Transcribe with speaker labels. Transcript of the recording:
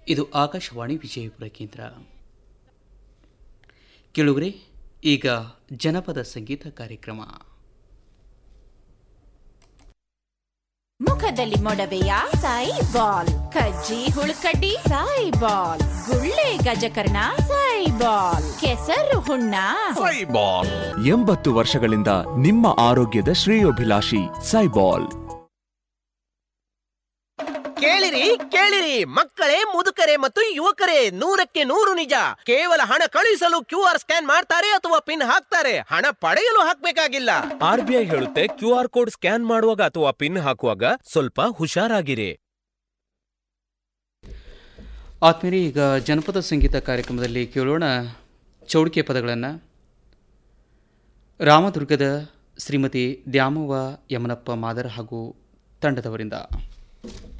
Speaker 1: ಇದು ಆಕಾಶವಾಣಿ ವಿಜಯಪುರ ಕೇಂದ್ರ ಕೇಳುಗರೆ ಈಗ ಜನಪದ ಸಂಗೀತ ಕಾರ್ಯಕ್ರಮ
Speaker 2: ಮುಖದಲ್ಲಿ ಮೊಡವೆಯ ಸಾಯಿ ಬಾಲ್ ಕಜ್ಜಿ ಹುಳುಕಡ್ಡಿ ಸಾಯಿ ಬಾಲ್ ಗುಳ್ಳೆ ಗಜಕರ್ಣ ಸಾಯಿ ಬಾಲ್ ಕೆಸರು ಹುಣ್ಣ
Speaker 3: ಸೈಬಾಲ್ ಎಂಬತ್ತು ವರ್ಷಗಳಿಂದ ನಿಮ್ಮ ಆರೋಗ್ಯದ ಶ್ರೇಯೋಭಿಲಾಷಿ ಸೈಬಾಲ್
Speaker 4: ಕೇಳಿರಿ ಕೇಳಿರಿ ಮಕ್ಕಳೇ ಮುದುಕರೇ ಮತ್ತು ಯುವಕರೇ ನೂರಕ್ಕೆ ನೂರು ನಿಜ ಕೇವಲ ಹಣ ಕಳುಹಿಸಲು ಕ್ಯೂ ಆರ್ ಸ್ಕ್ಯಾನ್ ಮಾಡ್ತಾರೆ ಅಥವಾ ಪಿನ್ ಹಾಕ್ತಾರೆ ಹಣ ಪಡೆಯಲು ಹಾಕ್ಬೇಕಾಗಿಲ್ಲ ಆರ್ ಬಿ ಐ ಹೇಳುತ್ತೆ ಕ್ಯೂ ಆರ್ ಕೋಡ್ ಸ್ಕ್ಯಾನ್ ಮಾಡುವಾಗ ಅಥವಾ ಪಿನ್ ಹಾಕುವಾಗ ಸ್ವಲ್ಪ ಹುಷಾರಾಗಿರಿ
Speaker 1: ಆತ್ಮೀಯರೇ ಈಗ ಜನಪದ ಸಂಗೀತ ಕಾರ್ಯಕ್ರಮದಲ್ಲಿ ಕೇಳೋಣ ಚೌಡಿಕೆ ಪದಗಳನ್ನು ರಾಮದುರ್ಗದ ಶ್ರೀಮತಿ ದ್ಯಾಮವ್ವ ಯಮನಪ್ಪ ಮಾದರ್ ಹಾಗೂ ತಂಡದವರಿಂದ